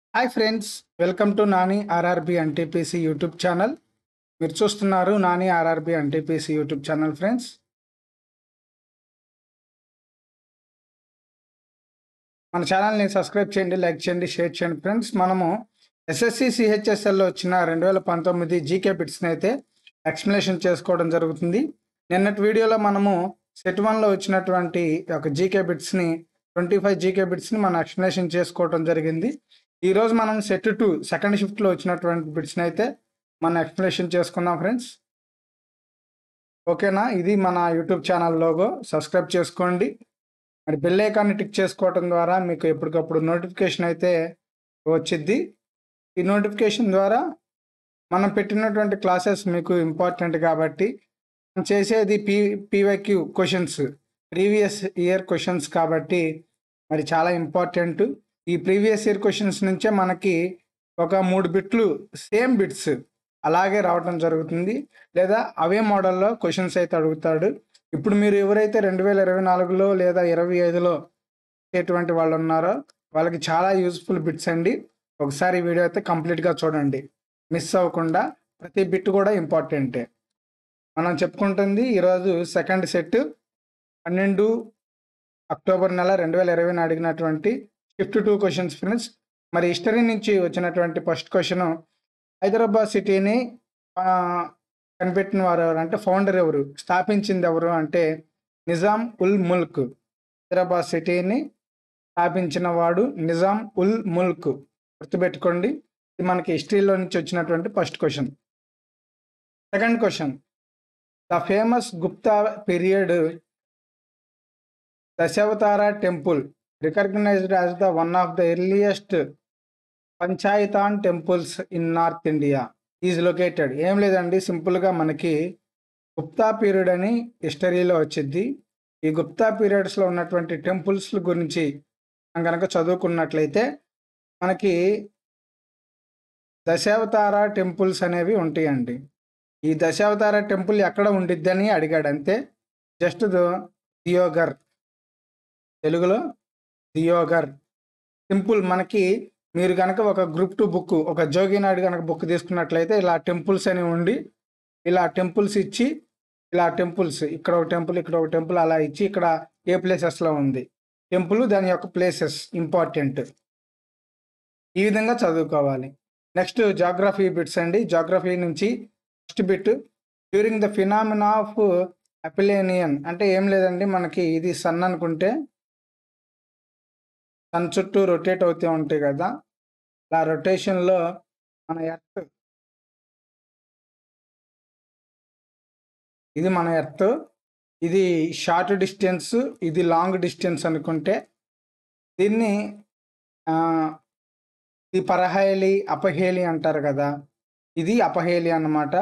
Hi friends welcome to Nani RRB NTPC YouTube channel మీరు చూస్తున్నారు Nani RRB NTPC YouTube channel friends మన ఛానల్ని subscribe చేయండి లైక్ చేయండి షేర్ చేయండి ఫ్రెండ్స్ మనము ఎస్ఎస్సి సిహెచ్ఎస్ఎల్లో వచ్చిన రెండు వేల పంతొమ్మిది జీకే బిట్స్ని అయితే ఎక్స్ప్లెనేషన్ చేసుకోవడం జరుగుతుంది నిన్నటి వీడియోలో మనము సెట్ వన్లో వచ్చినటువంటి ఒక జీకే బిట్స్ని ట్వంటీ ఫైవ్ జీకే బిట్స్ని మనం ఎక్స్ప్లెనేషన్ చేసుకోవడం జరిగింది ఈ రోజు మనం సెట్ టూ సెకండ్ షిఫ్ట్లో వచ్చినటువంటి బిట్స్ని అయితే మనం ఎక్స్ప్లెనేషన్ చేసుకుందాం ఫ్రెండ్స్ ఓకేనా ఇది మన యూట్యూబ్ ఛానల్ లోగో సబ్స్క్రైబ్ చేసుకోండి మరి బెల్ ఐకాన్ని టిక్ చేసుకోవడం ద్వారా మీకు ఎప్పటికప్పుడు నోటిఫికేషన్ అయితే వచ్చిద్ది ఈ నోటిఫికేషన్ ద్వారా మనం పెట్టినటువంటి క్లాసెస్ మీకు ఇంపార్టెంట్ కాబట్టి మనం చేసేది P PYQ questions previous year questions కాబట్టి మరి చాలా ఇంపార్టెంట్ ఈ ప్రీవియస్ ఇయర్ క్వశ్చన్స్ నుంచే మనకి ఒక మూడు బిట్లు సేమ్ బిట్స్ అలాగే రావటం జరుగుతుంది లేదా అవే మోడల్లో క్వశ్చన్స్ అయితే అడుగుతాడు ఇప్పుడు మీరు ఎవరైతే రెండు వేల ఇరవై నాలుగులో లేదా ఇరవై ఐదులో చేటువంటి వాళ్ళు ఉన్నారో వాళ్ళకి చాలా యూస్ఫుల్ బిట్స్ అండి ఒకసారి ఈ వీడియో అయితే కంప్లీట్గా చూడండి మిస్ అవ్వకుండా ప్రతి బిట్ కూడా ఇంపార్టెంటే మనం చెప్పుకుంటుంది ఈరోజు సెకండ్ సెట్ పన్నెండు అక్టోబర్ నెల రెండు వేల ఇరవై అడిగినటువంటి ఫిఫ్టీ టూ క్వశ్చన్స్ ఫ్రెండ్స్ మరి హిస్టరీ నుంచి వచ్చినటువంటి ఫస్ట్ క్వశ్చన్ హైదరాబాద్ సిటీని ఆ, కనిపెట్టిన వారు ఎవరు అంటే ఫౌండర్ ఎవరు స్థాపించింది ఎవరు అంటే నిజాం ఉల్ ముల్క్ హైదరాబాద్ సిటీని స్థాపించిన వాడు నిజాం ఉల్ ముల్క్ గుర్తుపెట్టుకోండి ఇది మనకి హిస్టరీలో నుంచి వచ్చినటువంటి first question second question the famous Gupta period Dashavatara temple recognized as the one of the earliest panchayatan temples in north India is located ఏం లేదండి సింపుల్గా మనకి గుప్తా పీరియడ్ అని హిస్టరీలో వచ్చింది ఈ గుప్తా పీరియడ్స్లో ఉన్నటువంటి టెంపుల్స్ గురించి మనం కనుక చదువుకున్నట్లయితే మనకి దశావతార టెంపుల్స్ అనేవి ఉంటాయండి ఈ దశావతార టెంపుల్ ఎక్కడ ఉండిద్దని అడిగాడు అంతే జస్ట్ దియోగర్ తెలుగులో దియోగర్ సింపుల్ మనకి మీరు కనుక ఒక గ్రూప్ టూ బుక్ ఒక జోగినాడు కనుక బుక్ తీసుకున్నట్లయితే ఇలా టెంపుల్స్ అని ఉండి ఇలా టెంపుల్స్ ఇచ్చి ఇలా టెంపుల్స్ ఇక్కడ ఒక టెంపుల్ ఇక్కడ ఒక టెంపుల్ అలా ఇచ్చి ఇక్కడ ఏ ప్లేసెస్లో ఉంది టెంపుల్ దాని యొక్క ప్లేసెస్ ఇంపార్టెంట్ ఈ విధంగా చదువుకోవాలి నెక్స్ట్ జాగ్రఫీ బిట్స్ అండి జాగ్రఫీ నుంచి first bit during the phenomena of aphelion అంటే ఏం లేదండి మనకి ఇది సన్ అనుకుంటే సన్ చుట్టూ రొటేట్ అవుతూ ఉంటాయి కదా అలా రొటేషన్లో మన ఎర్త్ ఇది మన ఎర్త్ ఇది షార్ట్ డిస్టెన్స్ ఇది లాంగ్ డిస్టెన్స్ అనుకుంటే దీన్ని ఆ, ఇది పరహేలి అపహేలి అంటారు కదా ఇది అపహేలి అన్నమాట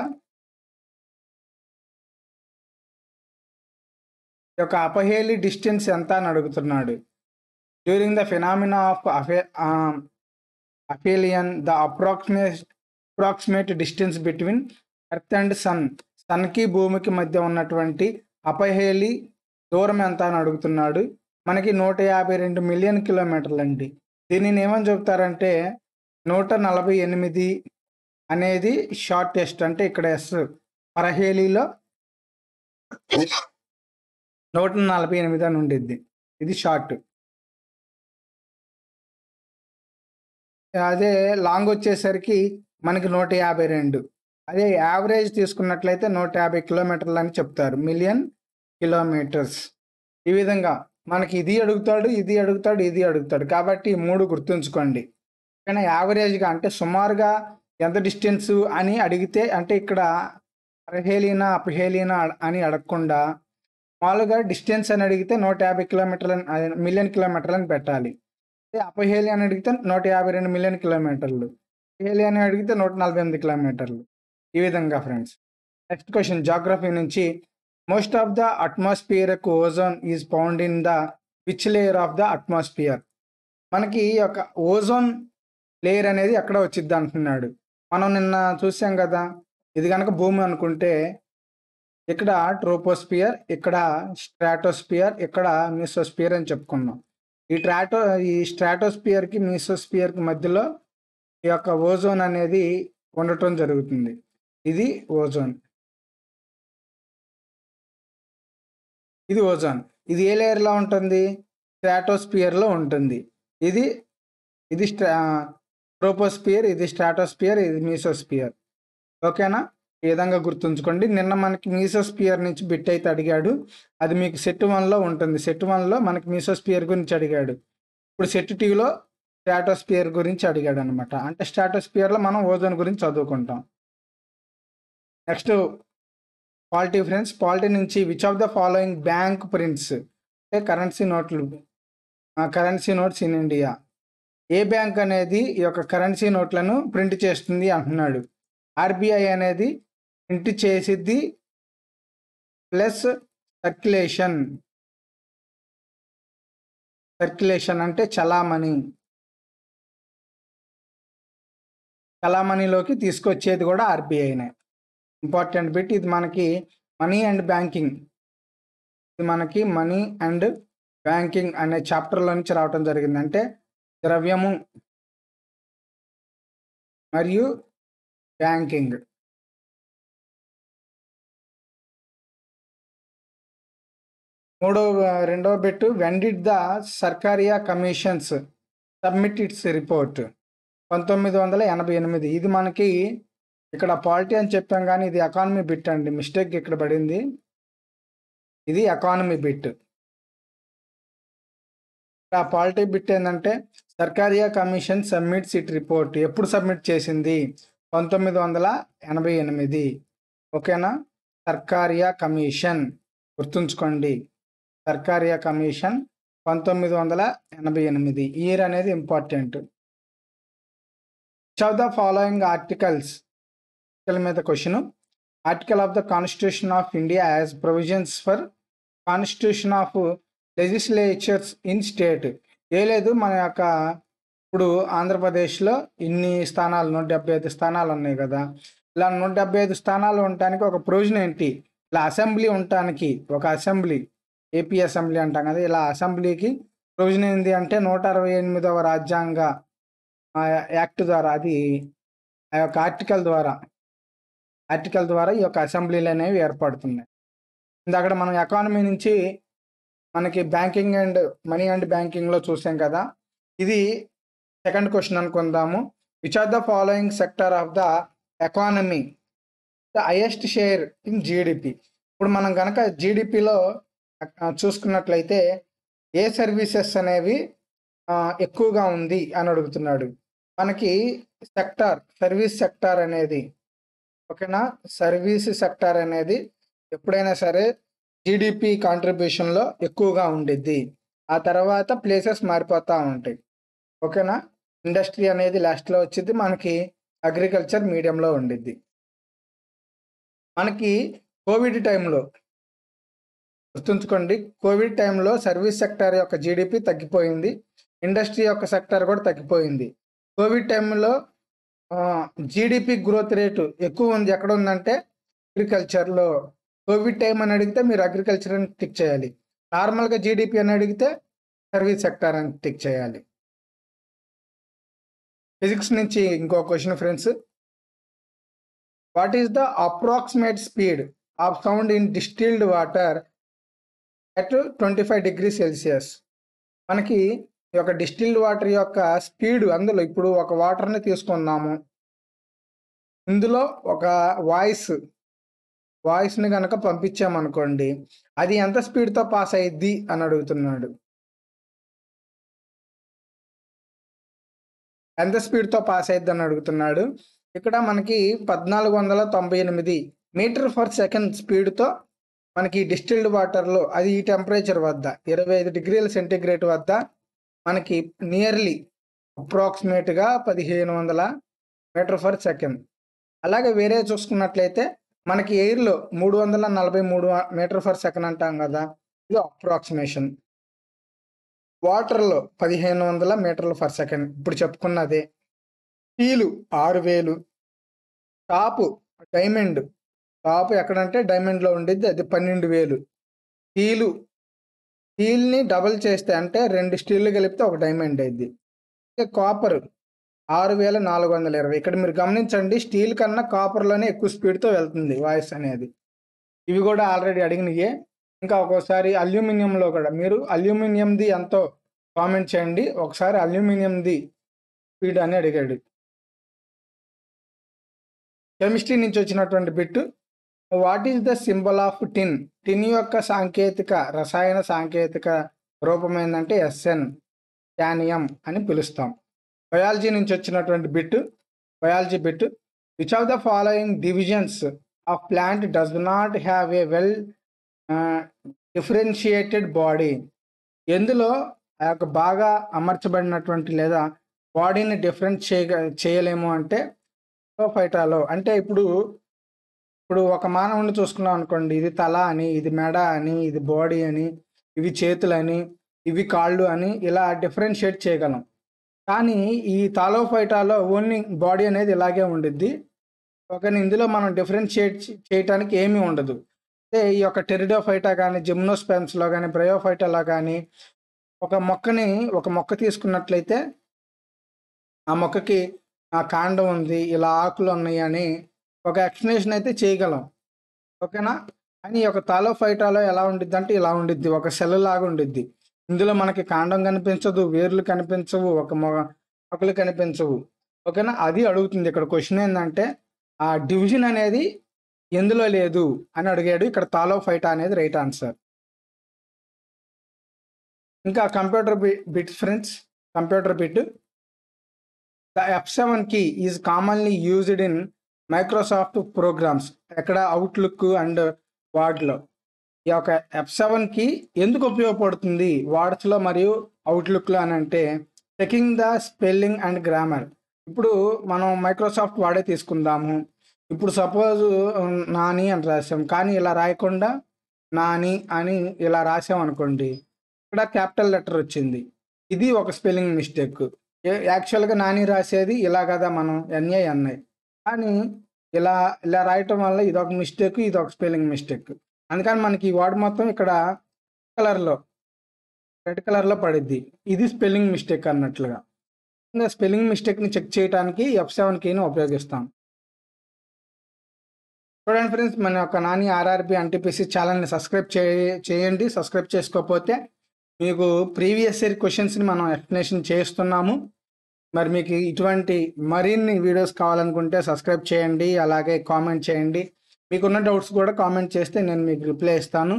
ఈ యొక్క అపహేలి డిస్టెన్స్ ఎంత అని అడుగుతున్నాడు డ్యూరింగ్ ద ఫినామినా ఆఫ్ అఫే aphelion the approximate approximate distance between earth and sun సన్కి భూమికి మధ్య ఉన్నటువంటి అపహేలి దూరం ఎంత అని అడుగుతున్నాడు మనకి నూట యాభై రెండు మిలియన్ కిలోమీటర్లు అండి దీనిని ఏమని చెప్తారంటే నూట నలభై ఎనిమిది అనేది షార్టెస్ట్ అంటే ఇక్కడ ఎస్ పరహేలీలో నూట నలభై ఎనిమిది అని ఉండిద్ది ఇది షార్ట్ అదే లాంగ్ వచ్చేసరికి మనకి నూట యాభై రెండు అదే యావరేజ్ తీసుకున్నట్లయితే నూట యాభై కిలోమీటర్లు అని చెప్తారు మిలియన్ కిలోమీటర్స్ ఈ విధంగా మనకి ఇది అడుగుతాడు ఇది అడుగుతాడు ఇది అడుగుతాడు కాబట్టి ఈ మూడు గుర్తుంచుకోండి కానీ యావరేజ్గా అంటే సుమారుగా ఎంత డిస్టెన్స్ అని అడిగితే అంటే ఇక్కడ అర్హేలీనా అపహేలీనా అని అడగకుండా మామూలుగా డిస్టెన్స్ అని అడిగితే నూట యాభై కిలోమీటర్లు మిలియన్ కిలోమీటర్లు అని పెట్టాలి అదే అపహేలి అని అడిగితే నూట యాభై రెండు మిలియన్ కిలోమీటర్లు హేలి అని అడిగితే నూట నలభై ఎనిమిది కిలోమీటర్లు ఈ విధంగా ఫ్రెండ్స్ నెక్స్ట్ క్వశ్చన్ జాగ్రఫీ నుంచి most of the atmosphere ozone is found in the which layer of the atmosphere మనకి ఈ యొక్క ఓజోన్ లేయర్ అనేది ఎక్కడ వచ్చింది అంటున్నాడు మనం నిన్న చూసాం కదా ఇది కనుక భూమి అనుకుంటే ఇక్కడ ట్రోపోస్పియర్ ఇక్కడ స్ట్రాటోస్పియర్ ఇక్కడ మిసోస్పియర్ అని చెప్పుకున్నాం ఈ ట్రాటో ఈ స్ట్రాటోస్పియర్ కి మీసోస్పియర్ కి మధ్యలో ఈ యొక్క ఓజోన్ అనేది ఉండటం జరుగుతుంది ఇది ఓజోన్ ఇది ఓజోన్ ఇది ఏ లేయర్లో ఉంటుంది స్ట్రాటోస్పియర్లో ఉంటుంది ఇది ఇది స్ట్రా ట్రోపోస్పియర్ ఇది స్ట్రాటోస్పియర్ ఇది మీసోస్పియర్ ఓకేనా ఈ విధంగా గుర్తుంచుకోండి నిన్న మనకి మీసోస్పియర్ నుంచి బిట్ అయితే అడిగాడు అది మీకు సెట్ వన్లో ఉంటుంది సెట్ వన్లో మనకి మీసోస్పియర్ గురించి అడిగాడు ఇప్పుడు సెట్ టీలో స్ట్రాటోస్పియర్ గురించి అడిగాడు అనమాట అంటే స్ట్రాటోస్పియర్లో మనం ఓజోన్ గురించి చదువుకుంటాం నెక్స్ట్ పాలిటీ ఫ్రెండ్స్ పాలిటీ నుంచి which of the following bank prints అంటే కరెన్సీ నోట్లు కరెన్సీ నోట్స్ ఇన్ ఇండియా ఏ బ్యాంక్ అనేది ఈ యొక్క కరెన్సీ నోట్లను ప్రింట్ చేస్తుంది అంటున్నాడు ఆర్బిఐ అనేది ప్రింట్ చేసిద్ది ప్లస్ సర్క్యులేషన్ సర్క్యులేషన్ అంటే చలామణి చలామణిలోకి తీసుకొచ్చేది కూడా ఆర్బీఐనే ఇంపార్టెంట్ బిట్ ఇది మనకి మనీ అండ్ బ్యాంకింగ్ ఇది మనకి మనీ అండ్ బ్యాంకింగ్ అనే చాప్టర్లో నుంచి రావటం జరిగింది అంటే ద్రవ్యము మరియు బ్యాంకింగ్ మూడవ రెండవ bit when did the Sarkaria commissions submit its report పంతొమ్మిది వందల ఎనభై ఎనిమిది ఇది మనకి ఇక్కడ పాలిటీ అని చెప్పాం కానీ ఇది ఎకానమీ బిట్ అండి మిస్టేక్ ఇక్కడ పడింది ఇది ఎకానమీ బిట్ ఆ పాలిటీ బిట్ ఏంటంటే Sarkaria commission submits it report ఎప్పుడు సబ్మిట్ చేసింది పంతొమ్మిది వందల ఎనభై ఎనిమిది ఓకేనా సర్కారియా కమిషన్ గుర్తుంచుకోండి సర్కారియా కమిషన్ పంతొమ్మిది వందల ఎనభై ఎనిమిది ఇయర్ అనేది important which of the following articles article మీద question article of the constitution of India as provisions for constitution of legislatures in state ఏ లేదు మన యొక్క ఇప్పుడు ఆంధ్రప్రదేశ్లో ఇన్ని స్థానాలు నూట డెబ్బై ఐదు స్థానాలు ఉన్నాయి కదా ఇలా నూట డెబ్బై ఐదు స్థానాలు ఉండటానికి ఒక ప్రొవిజన్ ఏంటి ఇలా అసెంబ్లీ ఉండటానికి ఒక అసెంబ్లీ ఏపీ అసెంబ్లీ అంటాం కదా ఇలా అసెంబ్లీకి ప్రొవిజన్ ఏంటి అంటే నూట అరవై ఎనిమిదవ రాజ్యాంగ ఆ యాక్ట్ ద్వారా అది ఆ యొక్క ఆర్టికల్ ద్వారా ఆర్టికల్ ద్వారా ఈ యొక్క అసెంబ్లీలు అనేవి ఏర్పడుతున్నాయి ఇందాక మనం ఎకానమీ నుంచి మనకి బ్యాంకింగ్ అండ్ మనీ అండ్ బ్యాంకింగ్లో చూసాం కదా ఇది సెకండ్ క్వశ్చన్ అనుకుందాము which are the following sector of the economy the highest share in GDP ఇప్పుడు మనం కనుక జీడిపిలో చూసుకున్నట్లయితే ఏ సర్వీసెస్ అనేవి ఆ, ఎక్కువగా ఉంది అని అడుగుతున్నాడు మనకి సెక్టార్ సర్వీస్ సెక్టార్ అనేది ఓకేనా సర్వీస్ సెక్టార్ అనేది ఎప్పుడైనా సరే జీడిపి కాంట్రిబ్యూషన్లో ఎక్కువగా ఉండిద్ది ఆ తర్వాత ప్లేసెస్ మారిపోతూ ఉంటాయి ఓకేనా ఇండస్ట్రీ అనేది లాస్ట్లో వచ్చింది మనకి అగ్రికల్చర్ మీడియంలో ఉండిద్ది మనకి కోవిడ్ టైంలో గుర్తుంచుకోండి కోవిడ్ టైంలో సర్వీస్ సెక్టార్ యొక్క జీడిపి తగ్గిపోయింది ఇండస్ట్రీ యొక్క సెక్టార్ కూడా తగ్గిపోయింది కోవిడ్ టైంలో జీడిపి గ్రోత్ రేటు ఎక్కువ ఉంది ఎక్కడ ఉందంటే అగ్రికల్చర్లో కోవిడ్ టైం అని అడిగితే మీరు అగ్రికల్చర్ అని టిక్ చేయాలి నార్మల్గా జీడిపి అని అడిగితే సర్వీస్ సెక్టార్ అని టిక్ చేయాలి ఫిజిక్స్ నుంచి ఇంకో question friends what is the approximate speed of sound in distilled water at twenty five degree Celsius మనకి ఈ యొక్క డిస్టిల్డ్ వాటర్ యొక్క స్పీడ్ అందులో ఇప్పుడు ఒక వాటర్ని తీసుకుందాము ఇందులో ఒక వాయిస్ వాయిస్ని కనుక పంపించామనుకోండి అది ఎంత స్పీడ్తో పాస్ అయ్యిద్ది అని అడుగుతున్నాడు ఎంత స్పీడ్తో పాస్ అయ్యిద్ది అని అడుగుతున్నాడు ఇక్కడ మనకి పద్నాలుగు వందల తొంభై ఎనిమిది మీటర్ ఫర్ సెకండ్ స్పీడ్తో మనకి డిస్టిల్డ్ వాటర్లో అది ఈ టెంపరేచర్ వద్ద ఇరవై ఐదు డిగ్రీల సెంటీగ్రేడ్ వద్ద మనకి నియర్లీ అప్రాక్సిమేట్గా పదిహేను వందల మీటర్ ఫర్ సెకండ్ అలాగే వేరే చూసుకున్నట్లయితే మనకి ఎయిర్లో మూడు వందల నలభై మూడు మీటర్ ఫర్ సెకండ్ అంటాం కదా ఇది అప్రాక్సిమేషన్ వాటర్లో పదిహేను వందల మీటర్లు ఫర్ సెకండ్ ఇప్పుడు చెప్పుకున్నదే స్టీలు ఆరు వేలు టాపు డైమండ్ టాప్ ఎక్కడంటే డైమండ్లో ఉండిద్ది అది పన్నెండు వేలు స్టీలు స్టీల్ని డబల్ చేస్తే అంటే రెండు స్టీల్ కలిపితే ఒక డైమండ్ అయింది కాపర్ ఆరు వేల నాలుగు వందల ఇరవై ఇక్కడ మీరు గమనించండి స్టీల్ కన్నా కాపర్లోనే ఎక్కువ స్పీడ్తో వెళ్తుంది వాయిస్ అనేది ఇవి కూడా ఆల్రెడీ అడిగినయే ఇంకా ఒక్కోసారి అల్యూమినియంలో కూడా మీరు అల్యూమినియంది ఎంతో కామెంట్ చేయండి ఒకసారి అల్యూమినియంది స్పీడ్ అని అడిగాడు కెమిస్ట్రీ నుంచి వచ్చినటువంటి bit what is the symbol of tin tin యొక్క సాంకేతిక రసాయన సాంకేతిక రూపం ఏంటంటే ఎస్ఎన్ టానియం అని పిలుస్తాం బయాలజీ నుంచి వచ్చినటువంటి bit biology bit which of the following divisions of plant does not have a well differentiated body ఎందులో ఆ యొక్క బాగా అమర్చబడినటువంటి లేదా బాడీని డిఫరెంట్ చేయ చేయలేము అంటే ఫైటాలో అంటే ఇప్పుడు ఇప్పుడు ఒక మానవుడిని చూసుకున్నాం అనుకోండి ఇది తల అని ఇది మెడ అని ఇది బాడీ అని ఇవి చేతులని ఇవి కాళ్ళు అని ఇలా డిఫరెన్షియేట్ చేయగలం కానీ ఈ తాలోఫైటాలో ఓన్లీ బాడీ అనేది ఇలాగే ఉండిద్ది ఒక ఇందులో మనం డిఫరెన్షియేట్ చేయటానికి ఏమీ ఉండదు అంటే ఈ యొక్క టెరిడోఫైటా కానీ జిమ్నోస్పెమ్స్లో కానీ బ్రయోఫైటాలో కానీ ఒక మొక్కని ఒక మొక్క తీసుకున్నట్లయితే ఆ మొక్కకి ఆ కాండం ఉంది ఇలా ఆకులు ఉన్నాయి అని ఒక ఎక్స్ప్లెనేషన్ అయితే చేయగలం ఓకేనా కానీ ఒక తాలోఫైటాలో ఎలా ఉండిద్ది అంటే ఇలా ఉండిద్ది ఒక సెల్ లాగా ఉండిద్ది ఇందులో మనకి కాండం కనిపించదు వేర్లు కనిపించవు ఒక మొ ఆకులు కనిపించవు ఓకేనా అది అడుగుతుంది ఇక్కడ క్వశ్చన్ ఏంటంటే ఆ డివిజన్ అనేది ఎందులో లేదు అని అడిగాడు ఇక్కడ తాలోఫైటా అనేది రైట్ ఆన్సర్ ఇంకా computer bit friends computer bit the F seven key is commonly used in Microsoft programs ఎక్కడ అవుట్లుక్ అండ్ వార్డ్లో ఈ యొక్క ఎఫ్ సెవెన్కి ఎందుకు ఉపయోగపడుతుంది వార్డ్స్లో మరియు అవుట్లుక్లో అని అంటే checking the spelling and grammar ఇప్పుడు మనం మైక్రోసాఫ్ట్ వాడే తీసుకుందాము ఇప్పుడు సపోజ్ నాని అని రాసాం కానీ ఇలా రాయకుండా నాని అని ఇలా రాసాం అనుకోండి ఇక్కడ క్యాపిటల్ లెటర్ వచ్చింది ఇది ఒక స్పెల్లింగ్ మిస్టేక్ యాక్చువల్గా నాని రాసేది ఇలా కదా మనం ఎన్ఏ ఎన్ఐ కానీ ఇలా ఇలా రాయటం వల్ల ఇది ఒక మిస్టేక్ ఇది ఒక స్పెల్లింగ్ మిస్టేక్ అందుకని మనకి ఈ వర్డ్ మొత్తం ఇక్కడ కలర్లో రెడ్ కలర్లో పడిద్ది ఇది స్పెల్లింగ్ మిస్టేక్ అన్నట్లుగా ఇంకా స్పెల్లింగ్ మిస్టేక్ని చెక్ చేయడానికి ఎఫ్ సెవెన్ కీని ఉపయోగిస్తాం చూడండి ఫ్రెండ్స్ మన యొక్క నాని ఆర్ఆర్బి ఎన్టీపీసీ ఛానల్ని సబ్స్క్రైబ్ చే చేయండి సబ్స్క్రైబ్ చేసుకోకపోతే మీకు ప్రీవియస్ ఇయర్ క్వశ్చన్స్ని మనం ఎక్స్ప్లెనేషన్ చేస్తున్నాము మరి మీకు ఇటువంటి మరిన్ని వీడియోస్ కావాలనుకుంటే సబ్స్క్రైబ్ చేయండి అలాగే కామెంట్ చేయండి మీకున్న డౌట్స్ కూడా కామెంట్ చేస్తే నేను మీకు రిప్లై ఇస్తాను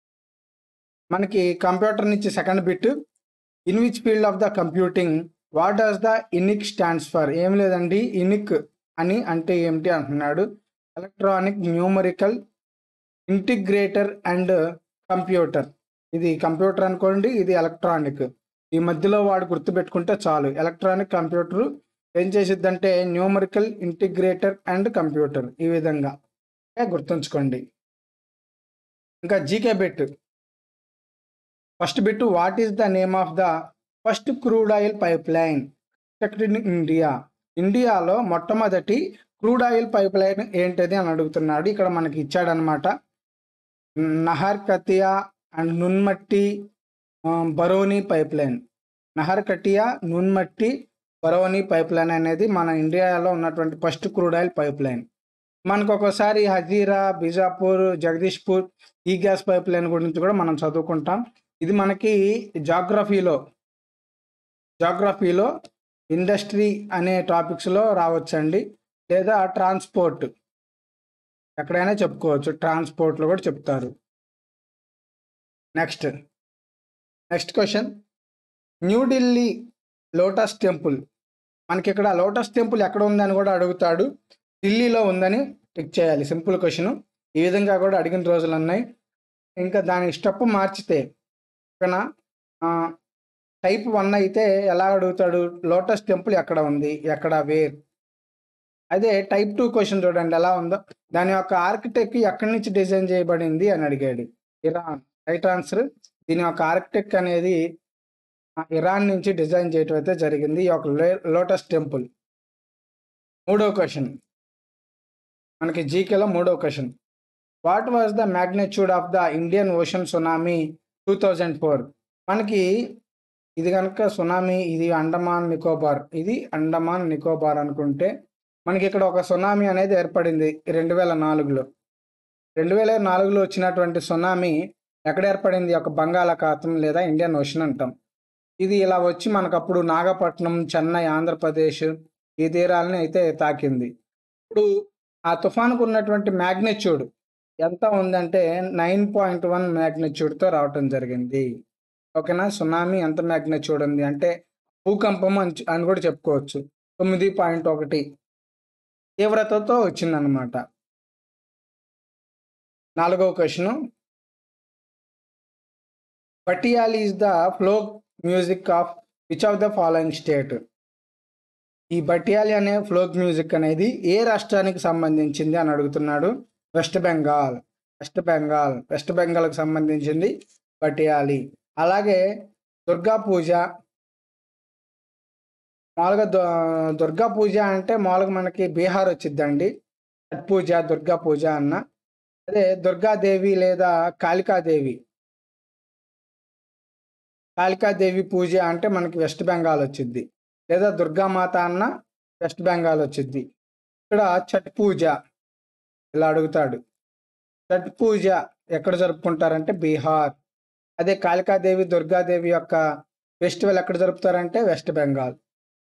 మనకి కంప్యూటర్ నుంచి second bit in which field of the computing what does the ENIAC stands for ఏం లేదండి ఇనిక్ అని అంటే ఏమిటి అంటున్నాడు electronic numerical integrator and computer ఇది కంప్యూటర్ అనుకోండి ఇది ఎలక్ట్రానిక్ ఈ మధ్యలో వాడు గుర్తుపెట్టుకుంటే చాలు ఎలక్ట్రానిక్ కంప్యూటర్ ఏం చేసిద్దంటే న్యూమరికల్ ఇంటిగ్రేటర్ అండ్ కంప్యూటర్ ఈ విధంగా గుర్తుంచుకోండి ఇంకా GK bit first bit what is the name of the first crude oil pipeline in India ఇండియాలో మొట్టమొదటి క్రూడ్ ఆయిల్ పైప్ లైన్ ఏంటిది అని అడుగుతున్నాడు ఇక్కడ మనకి ఇచ్చాడనమాట Naharkatiya and Nunmati Barauni pipeline Naharkatiya Nunmati Barauni pipeline అనేది మన ఇండియాలో ఉన్నటువంటి first crude oil pipeline మనకు ఒక్కోసారి హజీరా బిజాపూర్ జగదీష్పూర్ ఈ గ్యాస్ పైప్ లైన్ గురించి కూడా మనం చదువుకుంటాం ఇది మనకి జాగ్రఫీలో జాగ్రఫీలో ఇండస్ట్రీ అనే టాపిక్స్లో రావచ్చండి లేదా ట్రాన్స్పోర్ట్ ఎక్కడైనా చెప్పుకోవచ్చు ట్రాన్స్పోర్ట్లో కూడా చెప్తారు next next question New Delhi lotus temple మనకి ఇక్కడ లోటస్ టెంపుల్ ఎక్కడ ఉందని కూడా అడుగుతాడు ఢిల్లీలో ఉందని టిక్ చేయాలి సింపుల్ క్వశ్చన్ ఈ విధంగా కూడా అడిగిన రోజులు ఉన్నాయి ఇంకా దాని స్టెప్ మార్చితే ఓకేనా టైప్ వన్ అయితే ఎలా అడుగుతాడు లోటస్ టెంపుల్ ఎక్కడ ఉంది ఎక్కడ వేర్ అదే టైప్ టూ క్వశ్చన్ చూడండి ఎలా ఉందో దాని యొక్క ఆర్కిటెక్ట్ ఎక్కడి నుంచి డిజైన్ చేయబడింది అని అడిగాడు ఇరాన్ రైట్ ఆన్సర్ దీని యొక్క ఆర్కిటెక్ట్ అనేది ఇరాన్ నుంచి డిజైన్ చేయటం అయితే జరిగింది ఈ యొక్క లోటస్ టెంపుల్ మూడో క్వశ్చన్ మనకి జీకేలో మూడో question what was the magnitude of the Indian ocean tsunami two thousand four మనకి ఇది కనుక సునామీ ఇది అండమాన్ నికోబార్ ఇది అండమాన్ నికోబార్ అనుకుంటే మనకి ఇక్కడ ఒక సునామీ అనేది ఏర్పడింది రెండు వేల నాలుగులో రెండు వేల నాలుగులో వచ్చినటువంటి సునామీ ఎక్కడ ఏర్పడింది ఒక బంగాళాఖాతం లేదా ఇండియన్ ఓషన్ అంటాం ఇది ఇలా వచ్చి మనకు అప్పుడు నాగపట్నం చెన్నై ఆంధ్రప్రదేశ్ ఈ తీరాలని అయితే తాకింది ఇప్పుడు ఆ తుఫానుకు ఉన్నటువంటి మ్యాగ్నిట్యూడ్ ఎంత ఉందంటే నైన్ పాయింట్ వన్ మ్యాగ్నిట్యూడ్తో రావటం జరిగింది ఓకేనా సునామీ ఎంత మ్యాగ్నిట్యూడ్ ఉంది అంటే భూకంపం అని అని కూడా చెప్పుకోవచ్చు తొమ్మిది పాయింట్ ఒకటి తీవ్రతతో వచ్చిందనమాట నాలుగవ question Bhatiali is the folk music of which of the following state ఈ బటియాలి అనే ఫ్లోక్ మ్యూజిక్ అనేది ఏ రాష్ట్రానికి సంబంధించింది అని అడుగుతున్నాడు West Bengal West Bengal West బెంగాల్కి సంబంధించింది బటియాలి అలాగే దుర్గా పూజ మామూలుగా దు- దుర్గా పూజ అంటే మామూలుగా మనకి బీహార్ వచ్చిద్దండి ఛట్ పూజ దుర్గా పూజ అన్న అదే దుర్గాదేవి లేదా కాళికాదేవి కాళికాదేవి పూజ అంటే మనకి వెస్ట్ బెంగాల్ వచ్చింది లేదా దుర్గామాత అన్న వెస్ట్ బెంగాల్ వచ్చింది ఇక్కడ ఛట్ పూజ ఇలా అడుగుతాడు ఛట్ పూజ ఎక్కడ జరుపుకుంటారంటే బీహార్ అదే కాళికాదేవి దుర్గాదేవి యొక్క ఫెస్టివల్ ఎక్కడ జరుపుతారంటే వెస్ట్ బెంగాల్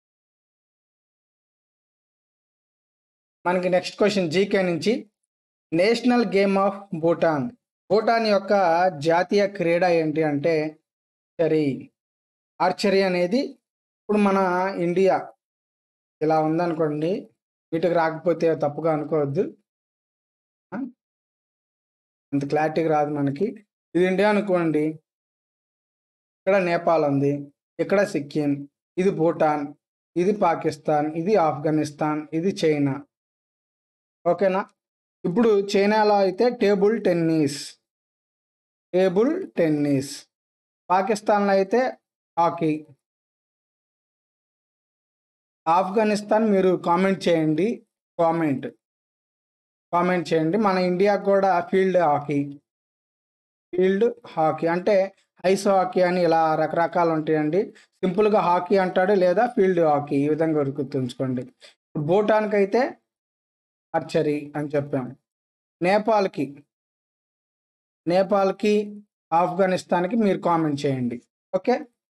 మనకి నెక్స్ట్ క్వశ్చన్ జీకే నుంచి national game of Bhutan Bhutan యొక్క జాతీయ క్రీడ ఏంటి అంటే ఆర్చరీ ఆర్చరీ అనేది ఇప్పుడు మన ఇండియా ఇలా ఉందనుకోండి వీటికి రాకపోతే తప్పుగా అనుకోవద్దు ఆ? అంత క్లారిటీగా రాదు మనకి ఇది ఇండియా అనుకోండి ఇక్కడ నేపాల్ ఉంది ఇక్కడ సిక్కిం ఇది భూటాన్ ఇది పాకిస్తాన్ ఇది ఆఫ్ఘనిస్తాన్ ఇది చైనా ఓకేనా ఇప్పుడు చైనాలో అయితే టేబుల్ టెన్నిస్ టేబుల్ టెన్నిస్ పాకిస్తాన్లో అయితే హాకీ ఆఫ్ఘనిస్తాన్ మీరు కామెంట్ చేయండి కామెంట్ కామెంట్ చేయండి మన ఇండియాకు కూడా ఫీల్డ్ హాకీ ఫీల్డ్ హాకీ అంటే ఐస్ హాకీ అని ఇలా రకరకాలు ఉంటాయండి సింపుల్గా హాకీ అంటాడు లేదా ఫీల్డ్ హాకీ ఈ విధంగా గుర్తుంచుకోండి ఇప్పుడు భూటాన్కి అయితే ఆర్చరీ అని చెప్పాం నేపాల్కి నేపాల్కి ఆఫ్ఘనిస్తాన్కి మీరు కామెంట్ చేయండి okay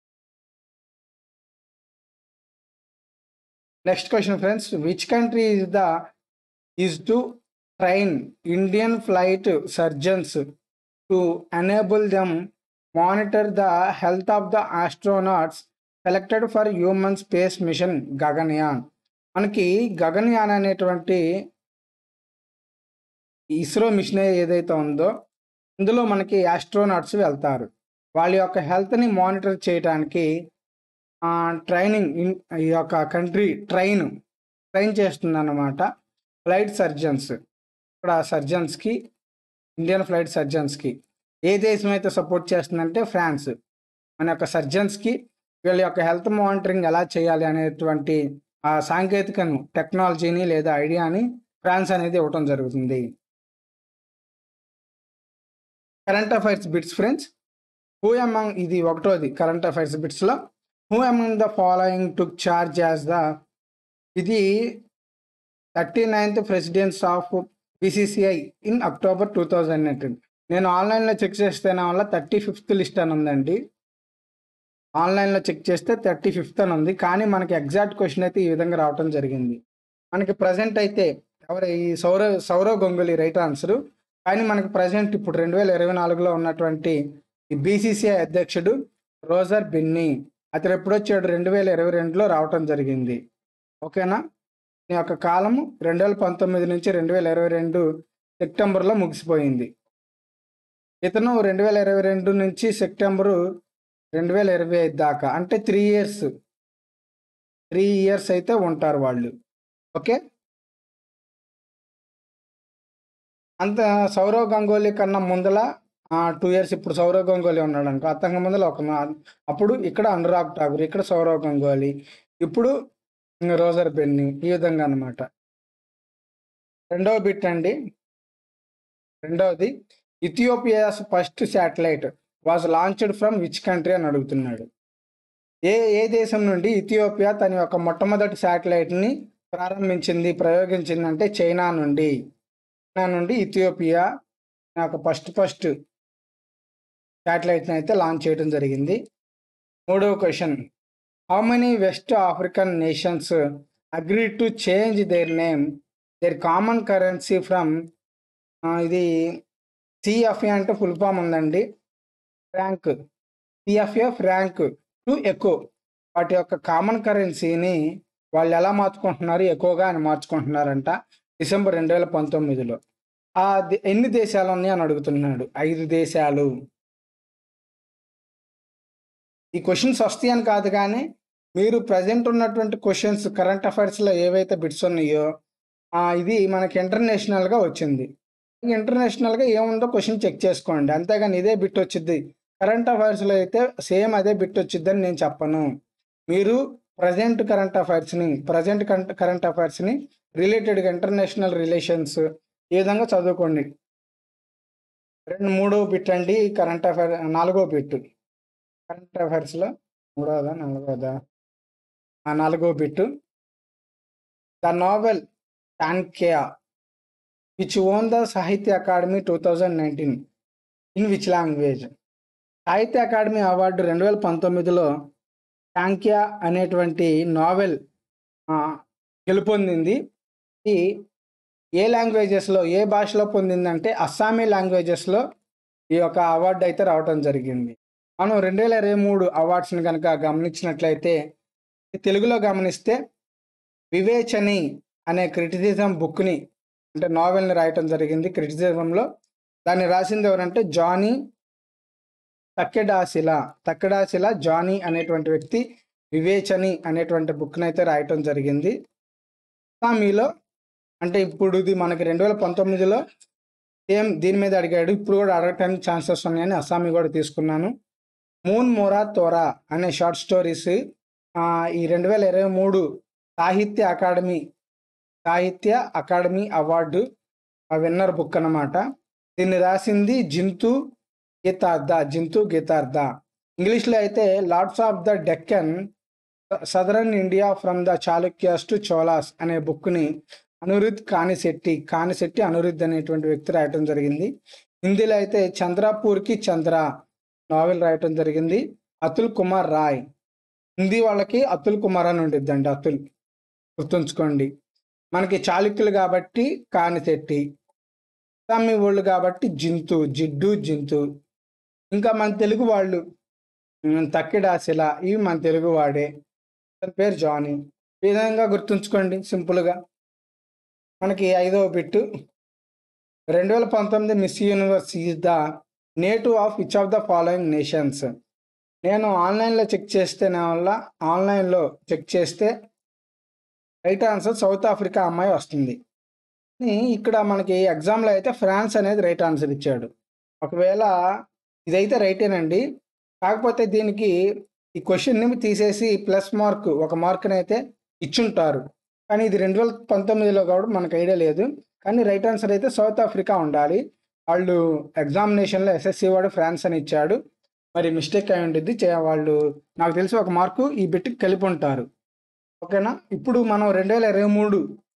next question friends which country is the is to train Indian flight surgeons to enable them monitor the health of the astronauts selected for human space mission Gaganyaan మనకి గగన్యాన్ అనేటువంటి ఇస్రో మిషన్ ఏదైతే ఉందో ఇందులో మనకి ఆస్ట్రోనాట్స్ వెళ్తారు వాళ్ళ యొక్క హెల్త్ని మానిటర్ చేయడానికి ట్రైనింగ్ ఇన్ ఈ యొక్క కంట్రీ ట్రైన్ ట్రైన్ చేస్తుంది అన్నమాట ఫ్లైట్ సర్జన్స్ ఇక్కడ సర్జన్స్కి ఇండియన్ ఫ్లైట్ సర్జన్స్కి ఏ దేశం అయితే సపోర్ట్ చేస్తుందంటే ఫ్రాన్స్ మన యొక్క సర్జన్స్కి వీళ్ళ యొక్క హెల్త్ మానిటరింగ్ ఎలా చేయాలి అనేటువంటి ఆ సాంకేతికను టెక్నాలజీని లేదా ఐడియాని ఫ్రాన్స్ అనేది ఇవ్వటం జరుగుతుంది current affairs bits friends who among ఇది ఒకటోది కరెంట్ అఫైర్స్ బిట్స్లో who among the following took charge as the ఇది thirty ninth presidents of BCCI in October two thousand nineteen నేను ఆన్లైన్లో చెక్ చేస్తేనే వల్ల థర్టీ ఫిఫ్త్ లిస్ట్ అని ఉందండి ఆన్లైన్లో చెక్ చేస్తే థర్టీ ఫిఫ్త్ అని ఉంది కానీ మనకి ఎగ్జాక్ట్ క్వశ్చన్ అయితే ఈ విధంగా రావటం జరిగింది మనకి ప్రజెంట్ అయితే ఎవరు ఈ సౌరవ్ సౌరవ్ గంగూలీ రైట్ ఆన్సర్ కానీ మనకి ప్రజెంట్ ఇప్పుడు రెండు వేల ఇరవై నాలుగులో ఉన్నటువంటి ఈ బీసీసీఐ అధ్యక్షుడు రోజర్ బిన్నీ అతను ఎప్పుడు వచ్చాడు రెండు వేల ఇరవై రెండులో రావటం జరిగింది ఓకేనా ఈ యొక్క కాలము రెండు వేల పంతొమ్మిది నుంచి రెండు వేల ఇరవై రెండు సెప్టెంబర్లో ముగిసిపోయింది ఇతను రెండు వేల ఇరవై రెండు నుంచి సెప్టెంబరు రెండు వేల ఇరవై ఐదు దాకా అంటే త్రీ ఇయర్స్ త్రీ ఇయర్స్ అయితే ఉంటారు వాళ్ళు ఓకే అంత సౌరవ్ గంగోలీ కన్నా ముందల టూ ఇయర్స్ ఇప్పుడు సౌరవ్ గంగోలీ ఉన్నాడు అనుకో అతని ముందల ఒక మా- అప్పుడు ఇక్కడ అనురాగ్ ఠాకూర్ ఇక్కడ సౌరవ్ గంగోలీ ఇప్పుడు రోజర్ బెన్నీ ఈ విధంగా అన్నమాట రెండవ బిట్ అండి రెండవది Ethiopia's first satellite was launched from which country అని అడుగుతున్నాడు ఏ ఏ దేశం నుండి ఇథియోపియా తన యొక్క మొట్టమొదటి శాటిలైట్ని ప్రారంభించింది ప్రయోగించింది అంటే చైనా నుండి చైనా నుండి ఇథియోపియా తన యొక్క ఫస్ట్ ఫస్ట్ శాటిలైట్ని అయితే లాంచ్ చేయడం జరిగింది మూడవ question how many West African nations agree to change their name their common currency from ఇది సిఎఫ్ఏ అంటే ఫుల్ ఫామ్ ఉందండి franc CFA franc to eco వాటి యొక్క కామన్ కరెన్సీని వాళ్ళు ఎలా మార్చుకుంటున్నారు ఎక్కువగా అని మార్చుకుంటున్నారంట డిసెంబర్ రెండు వేల పంతొమ్మిదిలో ఆ దే- ఎన్ని దేశాలు ఉన్నాయి అని అడుగుతున్నాడు ఐదు దేశాలు ఈ క్వశ్చన్స్ వస్తాయని కాదు కానీ మీరు ప్రజెంట్ ఉన్నటువంటి క్వశ్చన్స్ కరెంట్ అఫైర్స్లో ఏవైతే బిట్స్ ఉన్నాయో ఆ, ఇది మనకి ఇంటర్నేషనల్గా వచ్చింది ఇంటర్నేషనల్గా ఏముందో క్వశ్చన్ చెక్ చేసుకోండి అంతేగాని ఇదే బిట్ వచ్చింది కరెంట్ అఫైర్స్లో అయితే సేమ్ అదే బిట్ వచ్చిందని నేను చెప్పను మీరు ప్రజెంట్ కరెంట్ అఫైర్స్ని ప్రజెంట్ కరెంట్ అఫైర్స్ని రిలేటెడ్గా ఇంటర్నేషనల్ రిలేషన్స్ ఈ విధంగా చదువుకోండి రెండు మూడో బిట్ అండి కరెంట్ అఫైర్ నాలుగో బిట్ కరెంట్ అఫైర్స్లో మూడోదా నాలుగోదా ఆ నాలుగో బిట్ ద నావెల్ టాన్కియా which won the Sahitya Akademi two thousand nineteen in which language Sahitya Akademi award రెండు వేల పంతొమ్మిదిలో టాంక్యా అనేటువంటి నావెల్ ఆ, గెలుపొందింది ఇది ఏ లాంగ్వేజెస్లో ఏ భాషలో పొందిందంటే అస్సామీ లాంగ్వేజెస్లో ఈ యొక్క అవార్డు అయితే రావడం జరిగింది మనం రెండు వేల ఇరవై మూడు అవార్డ్స్ని కనుక గమనించినట్లయితే తెలుగులో గమనిస్తే వివేచని అనే క్రిటిసిజం బుక్ని అంటే నావెల్ని రాయటం జరిగింది క్రిటిసిజంలో దాన్ని రాసింది ఎవరంటే జానీ తక్కెడాశిల తక్కెడాశిల జానీ అనేటువంటి వ్యక్తి వివేచని అనేటువంటి బుక్ని అయితే రాయటం జరిగింది అస్సామీలో అంటే ఇప్పుడు ఇది మనకి రెండు వేల పంతొమ్మిదిలో సేమ్ దీని మీద అడిగాడు ఇప్పుడు కూడా అడగటానికి ఛాన్సెస్ ఉన్నాయని అస్సామీ కూడా తీసుకున్నాను మూన్ మోరా తోరా అనే షార్ట్ స్టోరీస్ ఈ రెండు వేల ఇరవై మూడు సాహిత్య అకాడమీ సాహిత్య అకాడమీ అవార్డు ఆ విన్నర్ బుక్ అన్నమాట దీన్ని రాసింది జింతు గీతార్థ జింతు గీతార్థ ఇంగ్లీష్లో అయితే lords of the Deccan southern India from the Chalukyas to Cholas అనే బుక్ని అనురుద్ కానిశెట్టి కానిశెట్టి అనురుద్ అనేటువంటి వ్యక్తి రాయటం జరిగింది హిందీలో అయితే చంద్రపూర్కి చంద్ర నావెల్ రాయటం జరిగింది అతుల్ కుమార్ రాయ్ హిందీ వాళ్ళకి అతుల్ కుమార్ అని ఉండిద్దండి అతుల్ గుర్తుంచుకోండి మనకి చాళుక్యులు కాబట్టి కానిశెట్టి తమ్మి వాళ్ళు కాబట్టి జింతు జిడ్డు జింతు ఇంకా మన తెలుగు వాళ్ళు ఉమ్, తక్కిడాశిల ఇవి మన తెలుగు వాడే అతని పేరు జానీ ఈ విధంగా గుర్తుంచుకోండి సింపుల్గా మనకి ఐదవ బిట్టు రెండు వేల పంతొమ్మిది Miss Universe is the native of which of the following nations నేను ఆన్లైన్లో చెక్ చేస్తే నా వల్ల ఆన్లైన్లో చెక్ చేస్తే రైట్ ఆన్సర్ సౌత్ ఆఫ్రికా అమ్మాయి వస్తుంది కానీ ఇక్కడ మనకి ఎగ్జామ్లో అయితే ఫ్రాన్స్ అనేది రైట్ ఆన్సర్ ఇచ్చాడు ఒకవేళ ఇదైతే రైటేనండి కాకపోతే దీనికి ఈ క్వశ్చన్ని తీసేసి ప్లస్ మార్క్ ఒక మార్క్ని అయితే ఇచ్చుంటారు కానీ ఇది రెండు వేల పంతొమ్మిదిలో కాబట్టి మనకు ఐడియా లేదు కానీ రైట్ ఆన్సర్ అయితే సౌత్ ఆఫ్రికా ఉండాలి వాళ్ళు ఎగ్జామినేషన్లో ఎస్ఎస్సి వాడు ఫ్రాన్స్ అని ఇచ్చాడు మరి మిస్టేక్ అయి ఉంటుంది చే- వాళ్ళు నాకు తెలిసి ఒక మార్కు ఈ బిట్కి కలిపి ఉంటారు ఓకేనా ఇప్పుడు మనం రెండు వేల ఇరవై మూడు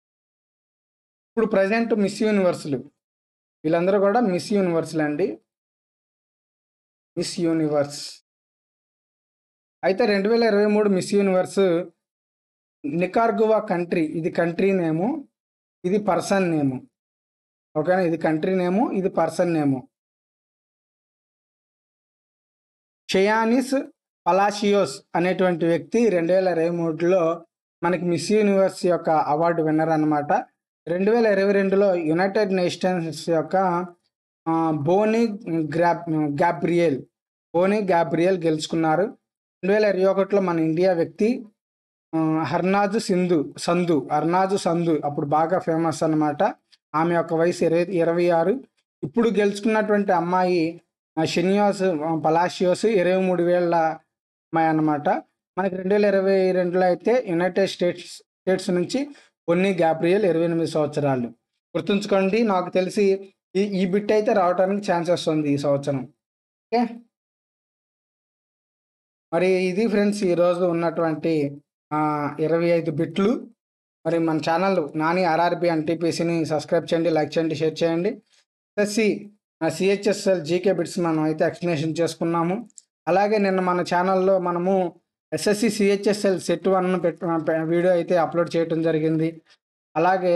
ఇప్పుడు ప్రజెంట్ మిస్ యూనివర్స్లు వీళ్ళందరూ కూడా మిస్ యూనివర్స్లు అండి మిస్ యూనివర్స్ అయితే రెండు వేల ఇరవై మూడు మిస్ యూనివర్స్ నికార్గువా కంట్రీ ఇది కంట్రీ నేము ఇది పర్సన్ నేము ఓకేనా ఇది కంట్రీ నేము ఇది పర్సన్ నేము షయానిస్ పలాషియోస్ అనేటువంటి వ్యక్తి రెండు వేల ఇరవై మూడులో మనకి మిస్ యూనివర్స్ యొక్క అవార్డు విన్నర్ అనమాట రెండు వేల ఇరవై రెండులో యునైటెడ్ నేషన్స్ యొక్క ఆ, బోనీ గ్రాబ్ గ్యాబ్రియల్ బోనీ గ్యాబ్రియల్ గెలుచుకున్నారు రెండు వేల ఇరవై ఒకటిలో మన ఇండియా వ్యక్తి ఆ, హర్నాజు సింధు సంధు హర్నాజు సంధు అప్పుడు బాగా ఫేమస్ అన్నమాట ఆమె యొక్క వయసు ఇరవై ఇరవై ఆరు ఇప్పుడు గెలుచుకున్నటువంటి అమ్మాయి ఆ, షెనియోస్ ఆ, పలాషియోస్ ఇరవై మూడు వేల అమ్మాయి అన్నమాట మనకి రెండు వేల ఇరవై రెండులో అయితే యునైటెడ్ స్టేట్స్ స్టేట్స్ నుంచి కొన్ని గ్యాబ్రియల్ ఇరవై ఎనిమిది సంవత్సరాలు గుర్తుంచుకోండి నాకు తెలిసి ఈ ఈ బిట్ అయితే రావడానికి ఛాన్సెస్ ఉంది ఈ సంవత్సరం ఓకే మరి ఇది ఫ్రెండ్స్ ఈరోజు ఉన్నటువంటి ఇరవై ఐదు బిట్లు మరి మన ఛానల్ నాని ఆర్ఆర్బి ఎన్టీపీసీని సబ్స్క్రైబ్ చేయండి లైక్ చేయండి షేర్ చేయండి ఎస్ఎస్సి సిహెచ్ఎస్ఎల్ జీకే బిట్స్ మనం అయితే ఎక్స్ప్లెనేషన్ చేసుకున్నాము అలాగే నిన్న మన ఛానల్లో మనము ఎస్ఎస్సి సిహెచ్ఎస్ఎల్ సెట్ వన్ పెట్ట వీడియో అయితే అప్లోడ్ చేయడం జరిగింది అలాగే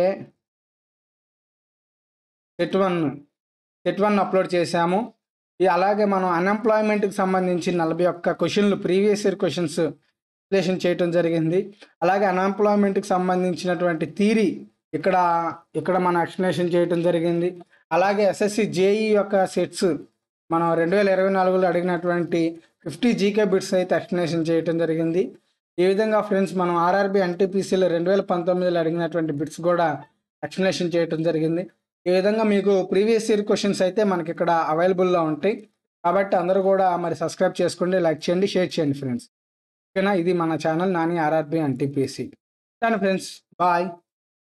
set one set one upload చేశాము ఈ అలాగే మనం అన్ఎంప్లాయ్మెంట్కి సంబంధించి నలభై ఒక్క క్వశ్చన్లు ప్రీవియస్ ఇయర్ క్వశ్చన్స్ విశ్లేషణ చేయటం జరిగింది అలాగే అన్ఎంప్లాయ్మెంట్కి సంబంధించినటువంటి థీరీ ఇక్కడ ఇక్కడ మనం ఎక్స్ప్లెనేషన్ చేయటం జరిగింది అలాగే ఎస్ఎస్సి జేఈ యొక్క సెట్స్ మనం రెండు వేల ఇరవై నాలుగులో అడిగినటువంటి ఫిఫ్టీ జీకే బిట్స్ అయితే ఎక్స్ప్లెనేషన్ చేయటం జరిగింది ఈ విధంగా ఫ్రెండ్స్ మనం ఆర్ఆర్బి ఎన్టీపీసీలో రెండు వేల పంతొమ్మిదిలో అడిగినటువంటి బిట్స్ కూడా ఎక్స్ప్లెనేషన్ చేయటం జరిగింది ఈ విధంగా మీకు ప్రీవియస్ ఇయర్ క్వశ్చన్స్ అయితే మనకి ఇక్కడ అవైలబుల్లో ఉంటాయి కాబట్టి అందరూ కూడా మరి సబ్స్క్రైబ్ చేసుకోండి లైక్ చేయండి షేర్ చేయండి ఫ్రెండ్స్ ఓకేనా ఇది మన ఛానల్ నాని ఆర్ఆర్బి ఎన్టీపీసీ కానీ ఫ్రెండ్స్ బాయ్